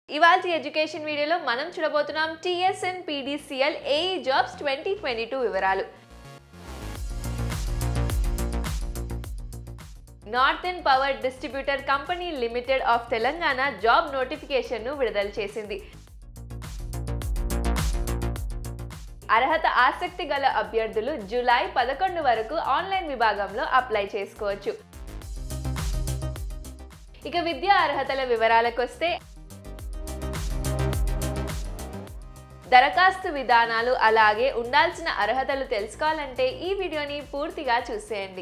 ఇవాళ ఎడ్యుకేషన్ వీడియోలో మనం చూడబోతున్నాం TSN PDCL AE jobs twenty twenty two వివరాలు northern power distributor company limited of Telangana job నోటిఫికేషన్ను విడుదల చేసింది అర్హత ఆసక్తి గల అభ్యర్థులు జూలై పదకొండు వరకు ఆన్లైన్ విభాగంలో అప్లై చేసుకోవచ్చు ఇక విద్యా అర్హతల వివరాలకు వస్తే దరఖాస్తు విధానాలు అలాగే ఉండాల్సిన అర్హతలు తెలుసుకోవాలంటే ఈ వీడియోని పూర్తిగా చూసేయండి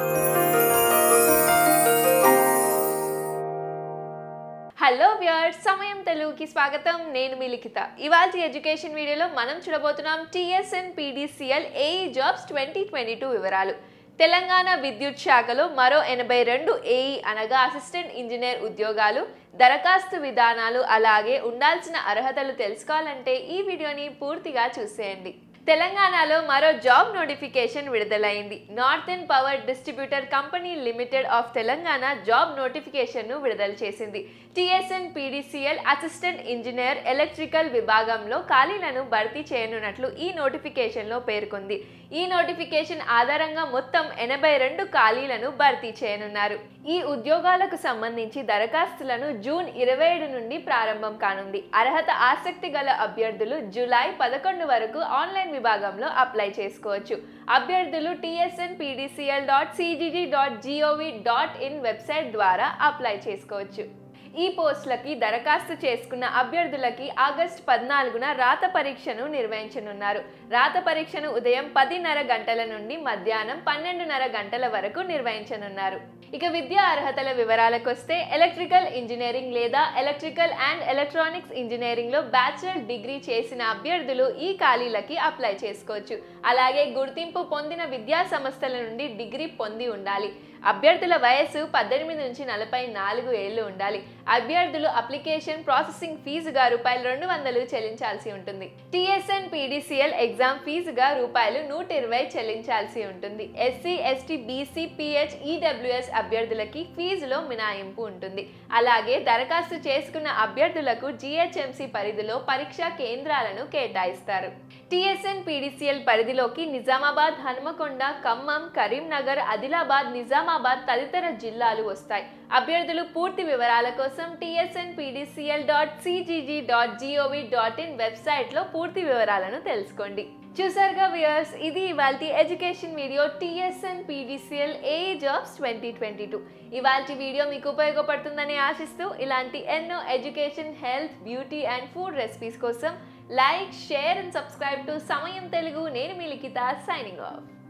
హలో వ్యూయర్స్ సమయం తెలుగుకి స్వాగతం నేను మీ లిఖిత ఇవాళ ఎడ్యుకేషన్ వీడియోలో మనం చూడబోతున్నాం TSN PDCL AE jobs twenty twenty two వివరాలు తెలంగాణ విద్యుత్ శాఖలో మరో ఎనభై రెండు ఏఈ అనగా అసిస్టెంట్ ఇంజనీర్ ఉద్యోగాలు దరఖాస్తు విధానాలు అలాగే ఉండాల్సిన అర్హతలు తెలుసుకోవాలంటే ఈ వీడియోని పూర్తిగా చూసేయండి తెలంగాణలో మరో జాబ్ నోటిఫికేషన్ విడుదలైంది northern power distributor company limited of Telangana job నోటిఫికేషన్ను విడుదల చేసింది TSN PDCL assistant engineer electrical విభాగంలో ఖాళీలను భర్తీ చేయనున్నట్లు ఈ నోటిఫికేషన్లో పేర్కొంది ఈ నోటిఫికేషన్ ఆధారంగా మొత్తం ఎనభై రెండు ఖాళీలను భర్తీ చేయనున్నారు ఈ ఉద్యోగాలకు సంబంధించి దరఖాస్తులను జూన్ ఇరవై ఏడు నుండి ప్రారంభం కానుంది అర్హత ఆసక్తి గల అభ్యర్థులు జూలై పదకొండు వరకు ఆన్లైన్ విభాగంలో అప్లై చేసుకోవచ్చు అభ్యర్థులు TSN PDCL dot CGG dot GOV dot in website ద్వారా అప్లై చేసుకోవచ్చు ఈ పోస్టులకి దరఖాస్తు చేసుకున్న అభ్యర్థులకి ఆగస్టు పద్నాలుగున రాత పరీక్షను నిర్వహించనున్నారు రాత పరీక్షను ఉదయం పదిన్నర గంటల నుండి మధ్యాహ్నం పన్నెండున్నర గంటల వరకు నిర్వహించనున్నారు ఇక విద్యా అర్హతల వివరాలకు వస్తే ఎలక్ట్రికల్ ఇంజనీరింగ్ లేదా ఎలక్ట్రికల్ అండ్ ఎలక్ట్రానిక్స్ ఇంజనీరింగ్ లో బ్యాచిలర్ డిగ్రీ చేసిన అభ్యర్థులు ఈ ఖాళీలకి అప్లై చేసుకోవచ్చు అలాగే గుర్తింపు పొందిన విద్యా సంస్థల నుండి డిగ్రీ పొంది ఉండాలి అభ్యర్థుల వయస్సు పద్దెనిమిది నుంచి నలభై నాలుగు ఏళ్ళు ఉండాలి అభ్యర్థులు అప్లికేషన్ ప్రాసెసింగ్ ఫీజుగా రూపాయలు రెండు వందలు చెల్లించాల్సి ఉంటుంది టిఎస్ఎన్ పీడీసీఎల్ ఎగ్జామ్ ఫీజుగా రూపాయలు నూట ఇరవై చెల్లించాల్సి ఉంటుంది SC ST BC PH EWS అభ్యర్థులకి ఫీజులో మినాయింపు ఉంటుంది అలాగే దరఖాస్తు చేసుకున్న అభ్యర్థులకు జిహెచ్ఎంసీ పరిధిలో పరీక్షా కేంద్రాలను కేటాయిస్తారు టిఎస్ఎన్ పీడీసీఎల్ పరిధిలోకి నిజామాబాద్ హనుమకొండ ఖమ్మం కరీంనగర్ ఆదిలాబాద్ నిజామాబాద్ తదితర జిల్లాలు వస్తాయి అభ్యర్థులు పూర్తి వివరాల కోసం TSN PDCL dot CGG dot GOV dot in వెబ్సైట్లో పూర్తి వివరాలను తెలుసుకోండి చూసారుగా వ్యూయర్స్ ఇది ఇవాళ education video TSN PDCL A jobs twenty twenty two ఇవాళ వీడియో మీకు ఉపయోగపడుతుందని ఆశిస్తూ ఇలాంటి ఎన్నో education health beauty and food recipes కోసం like share and subscribe to Samayam Telugu నేను మీ లిఖిత సైనింగ్ ఆఫ్